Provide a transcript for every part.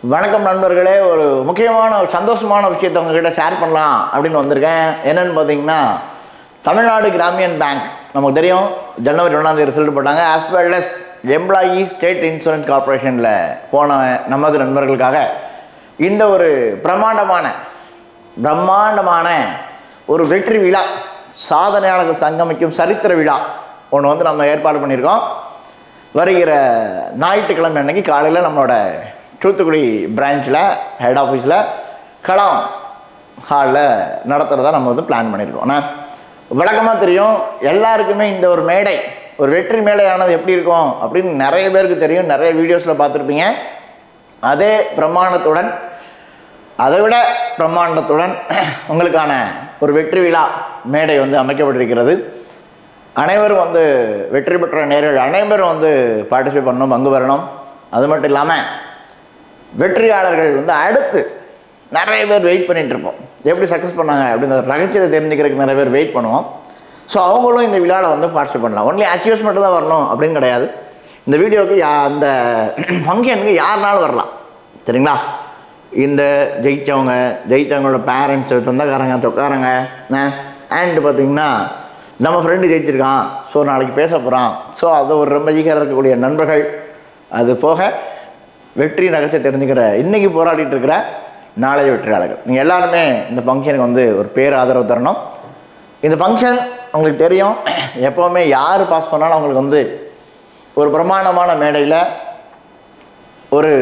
வணக்கம் நண்பர்களே ஒரு முக்கியமான ஒரு சந்தோஷமான விஷயத்தை உங்ககிட்ட ஷேர் பண்ணலாம் அப்படின்னு வந்திருக்கேன் என்னன்னு பார்த்தீங்கன்னா தமிழ்நாடு கிராமியன் பேங்க் நமக்கு தெரியும் ஜனவரி ஒன்றாந்தேதி ரிசல்ட் போட்டாங்க as well as employee state insurance கார்பரேஷனில் போன நமது நண்பர்களுக்காக இந்த ஒரு பிரம்மாண்டமான பிரம்மாண்டமான ஒரு வெற்றி விழா சாதனையாளர்கள் சங்கமிக்கும் சரித்திர விழா ஒன்று வந்து நம்ம ஏற்பாடு பண்ணியிருக்கோம் வருகிற ஞாயிற்றுக்கிழமை அன்னைக்கு காலையில் நம்மளோட தூத்துக்குடி பிரான்ச்சில் ஹெட் ஆஃபீஸில் களம் ஹாலில் நடத்துகிறதா நம்ம வந்து பிளான் பண்ணியிருக்கோம் ஆனால் விளக்கமாக தெரியும் எல்லாருக்குமே இந்த ஒரு மேடை ஒரு வெற்றி மேடையானது எப்படி இருக்கும் அப்படின்னு நிறைய பேருக்கு தெரியும் நிறைய வீடியோஸில் பார்த்துருப்பீங்க அதே பிரமாண்டத்துடன் அதை விட பிரம்மாண்டத்துடன் உங்களுக்கான ஒரு வெற்றி விழா மேடை வந்து அமைக்கப்பட்டிருக்கிறது அனைவரும் வந்து வெற்றி பெற்ற நேர்கள் அனைவரும் வந்து பார்ட்டிசிபேட் பண்ணணும் பங்கு பெறணும் அது மட்டும் இல்லாமல் வெற்றியாளர்கள் வந்து அடுத்து நிறைய பேர் வெயிட் பண்ணிட்டு இருப்போம் எப்படி சக்ஸஸ் பண்ணாங்க அப்படின்ற ரகசியத்தை தெரிஞ்சுக்கிறதுக்கு நிறைய பேர் வெயிட் பண்ணுவோம் ஸோ அவங்களும் இந்த விழாவில் வந்து பார்ட்டிசிபேட் பண்ணலாம் ஒன்லி அசியஸ் மட்டும் தான் வரணும் அப்படின்னு கிடையாது இந்த வீடியோவுக்கு யா அந்த ஃபங்க்ஷனுக்கு யாருனாலும் வரலாம் சரிங்களா இந்த ஜெயித்தவங்க ஜெயித்தவங்களோட பேரண்ட்ஸு சொந்தக்காரங்க தொக்காரங்க அண்ட் பார்த்தீங்கன்னா நம்ம ஃப்ரெண்டு ஜெயிச்சிருக்கான் ஸோ நாளைக்கு பேச போகிறான் ஸோ அது ஒரு ரொம்ப ஈகராக இருக்கக்கூடிய நண்பர்கள் அது போக வெற்றி நகத்தை தெரிஞ்சுக்கிற இன்றைக்கி போராடிட்டு இருக்கிற நாளைய வெற்றியாளர்கள் நீங்கள் எல்லாருமே இந்த ஃபங்க்ஷனுக்கு வந்து ஒரு பேர் ஆதரவு தரணும் இந்த ஃபங்க்ஷன் உங்களுக்கு தெரியும் எப்போவுமே யார் பாஸ் பண்ணாலும் அவங்களுக்கு வந்து ஒரு பிரமாண்டமான மேடையில் ஒரு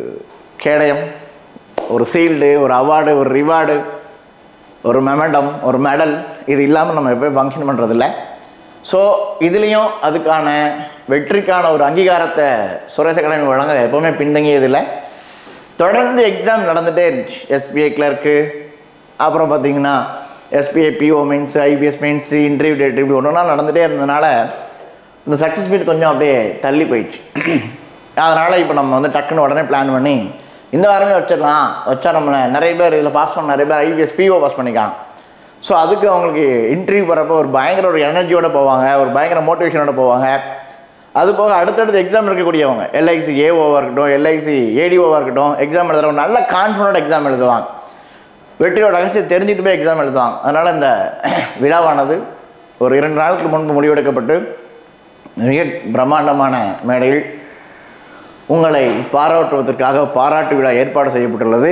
கேடயம் ஒரு சீல்டு ஒரு அவார்டு ஒரு ரிவார்டு ஒரு மெமண்டம் ஒரு மெடல் இது இல்லாமல் நம்ம எப்போயும் ஃபங்க்ஷன் பண்ணுறதில்ல ஸோ இதுலேயும் அதுக்கான வெற்றிக்கான ஒரு அங்கீகாரத்தை சுரேஷ் அகாடமி வழங்க எப்போவுமே பின்தங்கியதில்லை தொடர்ந்து எக்ஸாம் நடந்துகிட்டே இருந்துச்சு எஸ்பிஐ கிளர்க்கு அப்புறம் பார்த்தீங்கன்னா SBI PO means IBPS means interview date இப்படி ஒன்று ஒன்றா நடந்துகிட்டே இருந்ததுனால இந்த சக்ஸஸ் மீட் கொஞ்சம் அப்படியே தள்ளி போயிடுச்சு அதனால் இப்போ நம்ம வந்து டக்குன்னு உடனே பிளான் பண்ணி இந்த வாரமே வச்சிடலாம் வச்சா நம்மளை நிறைய பேர் இதில் பாஸ் பண்ண நிறைய பேர் ஐபிஎஸ் பிஓ பாஸ் பண்ணிக்காங்க ஸோ அதுக்கு அவங்களுக்கு இன்டர்வியூ போகிறப்போ ஒரு பயங்கர ஒரு எனர்ஜியோட போவாங்க ஒரு பயங்கர மோட்டிவேஷனோட போவாங்க அது போக அடுத்தடுத்து எக்ஸாம் இருக்கக்கூடியவங்க எல்ஐசி ஏஓவாக இருக்கட்டும் எல்ஐசி ஏடிஓவாக இருக்கட்டும் எக்ஸாம் எழுதுறவங்க நல்ல கான்ஃபிடண்ட் எக்ஸாம் எழுதுவாங்க வெற்றியோட ரகசியத்தை தெரிஞ்சுட்டு போய் எக்ஸாம் எழுதுவாங்க அதனால் இந்த விழாவானது ஒரு இரண்டு நாளுக்கு முன்பு முடிவெடுக்கப்பட்டு மிக பிரம்மாண்டமான மேடையில் உங்களை பாராட்டுவதற்காக பாராட்டு விழா ஏற்பாடு செய்யப்பட்டுள்ளது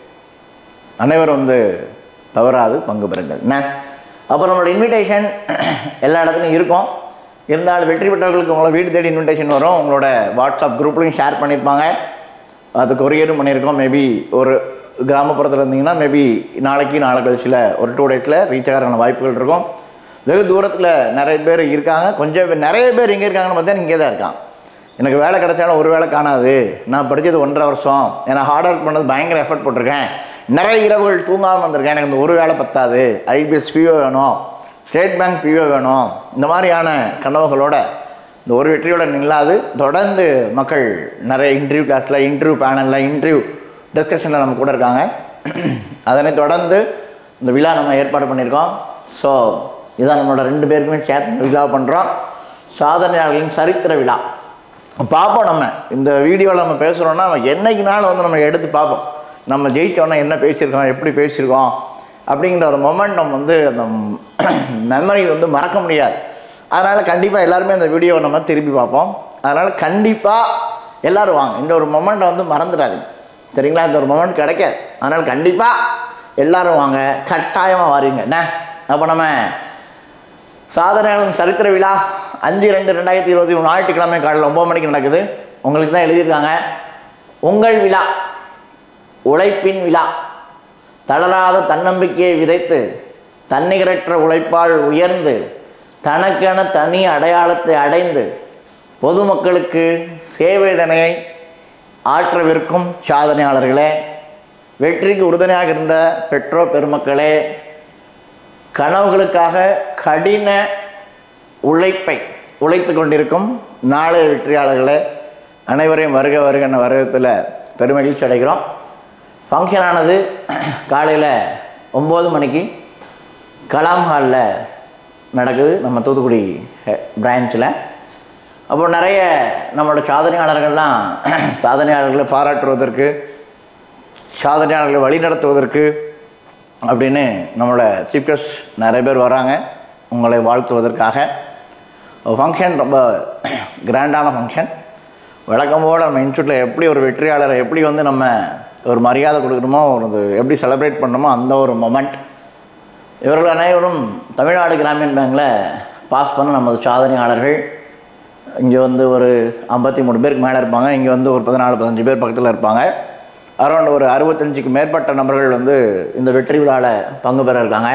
அனைவரும் வந்து தவறாது பங்கு பெறுங்கள் என்ன அப்புறம் நம்மளோட இன்விடேஷன் எல்லா இடத்துலையும் இருக்கும் இருந்தாலும் வெற்றி பெற்றவர்களுக்கு உங்களை வீடு தேடி இன்விடேஷன் வரும் உங்களோட வாட்ஸ்அப் குரூப்லையும் ஷேர் பண்ணியிருப்பாங்க அது கொரியரும் பண்ணியிருக்கோம் மேபி ஒரு கிராமப்புறத்தில் இருந்தீங்கன்னா மேபி நாளைக்கு நாளை கழிச்சில் ஒரு டூ டேஸில் ரீச் ஆகிறதுக்கான வாய்ப்புகள் இருக்கும் வெகு தூரத்தில் நிறைய பேர் இருக்காங்க கொஞ்சம் பேர் நிறைய பேர் எங்கே இருக்காங்கன்னு பார்த்தா இங்கே தான் இருக்காங்க எனக்கு வேலை கிடைச்சாலும் ஒரு வேலை காணாது நான் படித்தது ஒன்றரை வருஷம் ஏன்னா ஹார்ட் ஒர்க் பண்ணது பயங்கர எஃபர்ட் போட்டிருக்கேன் நிறைய இரவுகள் தூங்காமல் வந்திருக்கேன் எனக்கு இந்த ஒரு வேலை பத்தாது ஐபிஎஸ் பிஓ வேணும் ஸ்டேட் பேங்க் பிஓ வேணும் இந்த மாதிரியான கனவுகளோட இந்த ஒரு வெற்றியோட நில்லாது தொடர்ந்து மக்கள் நிறைய இன்டர்வியூ கிளாஸில் இன்டர்வியூ பேனலில் இன்டர்வியூ டிஸ்கஷனில் நம்ம கூட இருக்காங்க அதனை தொடர்ந்து இந்த விழா நம்ம ஏற்பாடு பண்ணியிருக்கோம் ஸோ இதான் நம்மளோட ரெண்டு பேருக்குமே சேர்த்து விழா பண்ணுறோம் சாதனையாளர்களின் சரித்திர விழா பார்ப்போம் நம்ம இந்த வீடியோவில் நம்ம பேசுகிறோன்னா என்னைக்குனாலும் வந்து நம்ம எடுத்து பார்ப்போம் நம்ம ஜெயிச்சோன்னா என்ன பேசியிருக்கோம் எப்படி பேசியிருக்கோம் அப்படிங்கிற ஒரு மொமெண்டம் வந்து அந்த மெமரி வந்து மறக்க முடியாது அதனால் கண்டிப்பாக எல்லாருமே அந்த வீடியோவை நம்ம திருப்பி பார்ப்போம் அதனால் கண்டிப்பாக எல்லோரும் வாங்க இந்த ஒரு மொமெண்ட்டை வந்து மறந்துடாதீங்க சரிங்களா இந்த ஒரு மொமெண்ட் கிடைக்காது அதனால் கண்டிப்பாக எல்லாரும் வாங்க கட்டாயமாக வாரீங்க என்ன அப்போ நம்ம சாதனையாளன் சரித்திர விழா அஞ்சு ரெண்டு ரெண்டாயிரத்தி இருபத்தி மூணு ஞாயிற்றுக்கிழமை காலையில் ஒம்பது மணிக்கு நடக்குது உங்களுக்கு தான் எழுதியிருக்காங்க உங்கள் விழா உழைப்பின் விழா தளராத தன்னம்பிக்கையை விதைத்து தன்னிகரற்ற உழைப்பால் உயர்ந்து தனக்கென தனி அடையாளத்தை அடைந்து பொதுமக்களுக்கு சேவைதனையை ஆற்றவிருக்கும் சாதனையாளர்களே வெற்றிக்கு உறுதுணையாக இருந்த பெற்றோர் பெருமக்களே கனவுகளுக்காக கடின உழைப்பை உழைத்து கொண்டிருக்கும் நாளைய வெற்றியாளர்களே அனைவரையும் வருக வருக என்ற வருகத்தில் பெருமகிழ்ச்சி அடைகிறோம் ஃபங்க்ஷன் ஆனது காலையில் ஒம்பது மணிக்கு கலாம் ஹாலில் நடக்குது நம்ம தூத்துக்குடி பிரான்ச்சில் அப்போ நிறைய நம்மளோட சாதனையாளர்கள்லாம் சாதனையாளர்களை பாராட்டுவதற்கு சாதனையாளர்களை வழிநடத்துவதற்கு அப்படின்னு நம்மளோட சீஃப் கெஸ்ட் நிறைய பேர் வராங்க உங்களை வாழ்த்துவதற்காக ஃபங்க்ஷன் ரொம்ப கிராண்டான ஃபங்க்ஷன் வழக்கம்போடு நம்ம இன்ஸ்டியூட்டில் எப்படி ஒரு வெற்றியாளரை எப்படி வந்து நம்ம ஒரு மரியாதை கொடுக்கணுமோ ஒரு எப்படி செலிப்ரேட் பண்ணணுமோ அந்த ஒரு மொமெண்ட் இவர்கள் அனைவரும் தமிழ்நாடு கிராமின் பேங்கில் பாஸ் பண்ண நமது சாதனையாளர்கள் இங்கே வந்து ஒரு ஐம்பத்தி மூணு பேருக்கு மேலே இருப்பாங்க இங்கே வந்து ஒரு பதினாலு பதினஞ்சு பேர் பக்கத்தில் இருப்பாங்க அரௌண்ட் ஒரு அறுபத்தஞ்சுக்கு மேற்பட்ட நபர்கள் வந்து இந்த வெற்றி விழாவில் பங்கு பெற இருக்காங்க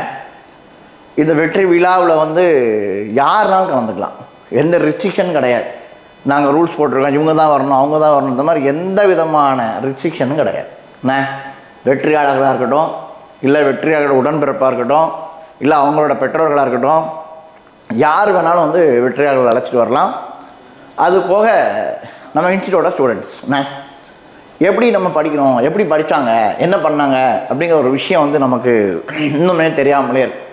இந்த வெற்றி விழாவில் வந்து யாருனாலும் கலந்துக்கலாம் எந்த ரெஸ்ட்ரிக்ஷன் கிடையாது நாங்கள் ரூல்ஸ் போட்டிருக்கோம் இவங்க தான் வரணும் அவங்க தான் வரணும் இந்த மாதிரி எந்த விதமான ரெஸ்ட்ரிக்ஷனும் கிடையாது என்ன வெற்றியாளர்களாக இருக்கட்டும் இல்லை வெற்றியாளர்களோட உடன்பிறப்பாக இருக்கட்டும் இல்லை அவங்களோட பெற்றோர்களாக இருக்கட்டும் யார் வேணாலும் வந்து வெற்றியாளர்கள் அழைச்சிட்டு வரலாம் அது போக நம்ம இன்ஸ்டியூட்டோட ஸ்டூடெண்ட்ஸ் என்ன எப்படி நம்ம படிக்கிறோம் எப்படி படித்தாங்க என்ன பண்ணாங்க அப்படிங்கிற ஒரு விஷயம் வந்து நமக்கு இன்னுமே தெரியாமலே இருக்கு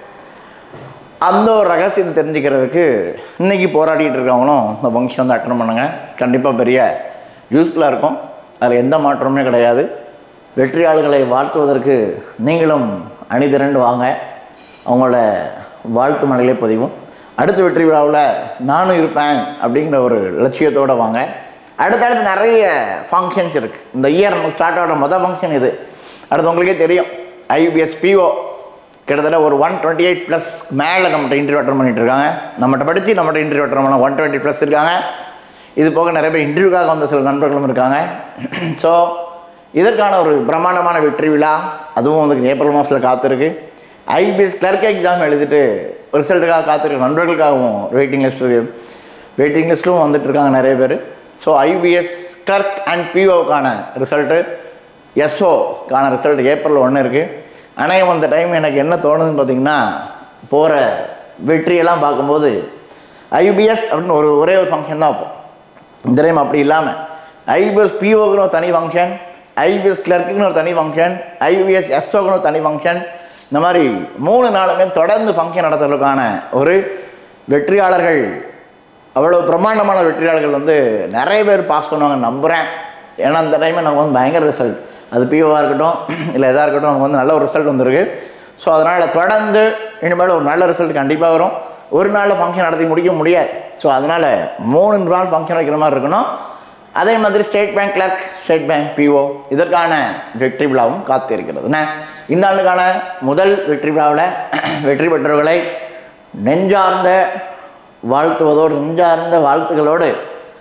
அந்த ஒரு ரகசியத்தை தெரிஞ்சுக்கிறதுக்கு இன்னைக்கு போராடிட்டு இருக்கவங்களும் இந்த ஃபங்க்ஷன் வந்து அட்டன் பண்ணுங்க கண்டிப்பாக பெரிய யூஸ்ஃபுல்லாக இருக்கும் அதில் எந்த மாற்றமுமே கிடையாது வெற்றியாளர்களை வாழ்த்துவதற்கு நீங்களும் அணிதிரண்டு வாங்க அவங்களோட வாழ்த்து மலையிலே பதிவும் அடுத்த வெற்றி விழாவில் நானும் இருப்பேன் அப்படிங்கிற ஒரு லட்சியத்தோடு வாங்க அடுத்தடுத்து நிறைய ஃபங்க்ஷன்ஸ் இருக்குது இந்த இயர் நமக்கு ஸ்டார்ட் ஆகிற மொதல் ஃபங்க்ஷன் இது அடுத்து உங்களுக்கே தெரியும் ஐபிஎஸ் பிஓ கிட்டத்தட்ட ஒரு ஒன் டுவெண்ட்டி எயிட் ப்ளஸ் மேலே நம்மகிட்ட இன்டர்வியூ அட்டன் பண்ணிட்டு இருக்காங்க நம்மகிட்ட படித்து நம்மகிட்ட இன்டர்வியூ அட்டன் பண்ண ஒன் டுவெண்ட்டி ப்ளஸ் இருக்காங்க இது போக நிறைய பேர் இன்டர்வியூக்காக வந்த சில நண்பர்களும் இருக்காங்க ஸோ இதற்கான ஒரு பிரம்மாண்டமான வெற்றி விழா அதுவும் வந்து ஏப்ரல் மாதத்தில் காத்திருக்கு ஐபிஎஸ் கிளர்க் எக்ஸாம் எழுதிட்டு ரிசல்ட்டுக்காக காத்திருக்க நண்பர்களுக்காகவும் வெயிட்டிங் லிஸ்ட் வெயிட்டிங் லிஸ்ட்டும் வந்துட்டு இருக்காங்க நிறைய பேர் ஸோ ஐபிஎஸ் கிளர்க் அண்ட் பிஓக்கான ரிசல்ட்டு எஸ்ஓக்கான ரிசல்ட் ஏப்ரல் ஒன்று இருக்குது ஆனால் அந்த டைம் எனக்கு என்ன தோணுதுன்னு பார்த்தீங்கன்னா போகிற வெற்றியெல்லாம் பார்க்கும்போது ஐபிஎஸ் அப்படின்னு ஒரு ஒரே ஒரு ஃபங்க்ஷன் தான் அப்போ இந்த டைம் அப்படி இல்லாமல் ஐபிஎஸ் பிஓக்குன்னு ஒரு தனி ஃபங்க்ஷன் ஐபிஎஸ் கிளர்க்குன்னு ஒரு தனி ஃபங்க்ஷன் ஐபிஎஸ் எஸ்ஓக்குன்னு ஒரு தனி ஃபங்க்ஷன் இந்த மாதிரி மூணு நாளுமே தொடர்ந்து ஃபங்க்ஷன் நடத்துறதுக்கான ஒரு வெற்றியாளர்கள் அவ்வளோ பிரம்மாண்டமான வெற்றியாளர்கள் வந்து நிறைய பேர் பாஸ் பண்ணுவாங்க நம்புகிறேன் ஏன்னா அந்த டைமில் நமக்கு வந்து பயங்கர ரிசல்ட் அது பிஓவாக இருக்கட்டும் இல்லை எதாக இருக்கட்டும் நமக்கு வந்து நல்ல ஒரு ரிசல்ட் வந்திருக்கு ஸோ அதனால் தொடர்ந்து இனிமேல் ஒரு நல்ல ரிசல்ட் கண்டிப்பாக வரும் ஒரு நாளில் ஃபங்க்ஷன் நடத்தி முடிக்க முடியாது ஸோ அதனால் மூணு நாள் ஃபங்க்ஷன் வைக்கிற மாதிரி இருக்கணும் அதே மாதிரி state bank clerk state bank PO இதற்கான வெற்றி விழாவும் காத்து இருக்கிறது என்ன இந்த ஆண்டுக்கான முதல் வெற்றி விழாவில் வெற்றி பெற்றவர்களை நெஞ்சார்ந்த வாழ்த்துவதோடு நெஞ்சார்ந்த வாழ்த்துக்களோடு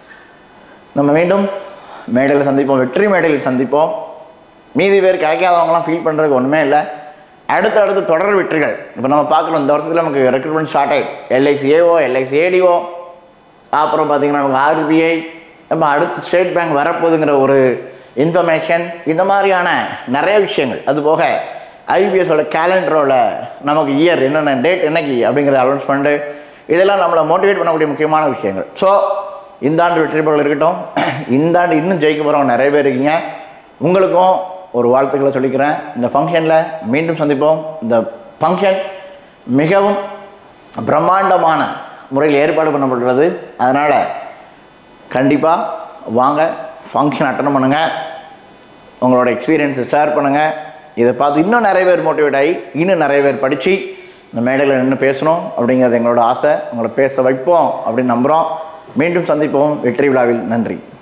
நம்ம மீண்டும் மேடையில் சந்திப்போம் வெற்றி மேடையில் சந்திப்போம் மீதி பேர் கிடைக்காதவங்களாம் ஃபீல் பண்ணுறதுக்கு ஒன்றுமே இல்லை அடுத்து அடுத்து தொடர் வெற்றிகள் இப்போ நம்ம பார்க்குறோம் இந்த வருஷத்தில் நமக்கு ரெக்ரூட்மெண்ட் ஸ்டார்ட் ஆகிடும் எல்ஐசி ஏஓ எல்ஐசி ஏடிஓ அப்புறம் பார்த்தீங்கன்னா நமக்கு ஆர்பிஐ நம்ம அடுத்து ஸ்டேட் பேங்க் வரப்போகுதுங்கிற ஒரு இன்ஃபர்மேஷன் இந்த மாதிரியான நிறைய விஷயங்கள் அது போக ஐபிஎஸோட கேலண்டரோட நமக்கு இயர் என்னென்ன டேட் என்னைக்கு அப்படிங்கிற அனௌன்ஸ்மெண்ட்டு இதெல்லாம் நம்மளை மோட்டிவேட் பண்ணக்கூடிய முக்கியமான விஷயங்கள் ஸோ இந்த ஆண்டு வெற்றி பெறல் இருக்கட்டும் இந்த ஆண்டு இன்னும் ஜெயிக்க போகிறவங்க நிறைய பேர் இருக்கீங்க உங்களுக்கும் ஒரு வாழ்த்துக்களை சொல்லிக்கிறேன் இந்த ஃபங்க்ஷனில் மீண்டும் சந்திப்போம் இந்த ஃபங்க்ஷன் மிகவும் பிரம்மாண்டமான முறையில் ஏற்பாடு பண்ணப்பட்டுள்ளது அதனால் கண்டிப்பாக வாங்க ஃபங்க்ஷன் அட்டன் பண்ணுங்கள் உங்களோட எக்ஸ்பீரியன்ஸை ஷேர் பண்ணுங்கள் இதை பார்த்து இன்னும் நிறைய பேர் மோட்டிவேட் ஆகி இன்னும் நிறைய பேர் படித்து இந்த மேடையில் நின்று பேசணும் அப்படிங்கிறது எங்களோட ஆசை உங்களை பேச வைப்போம் அப்படின்னு நம்புகிறோம் மீண்டும் சந்திப்போம் வெற்றி விழாவில் நன்றி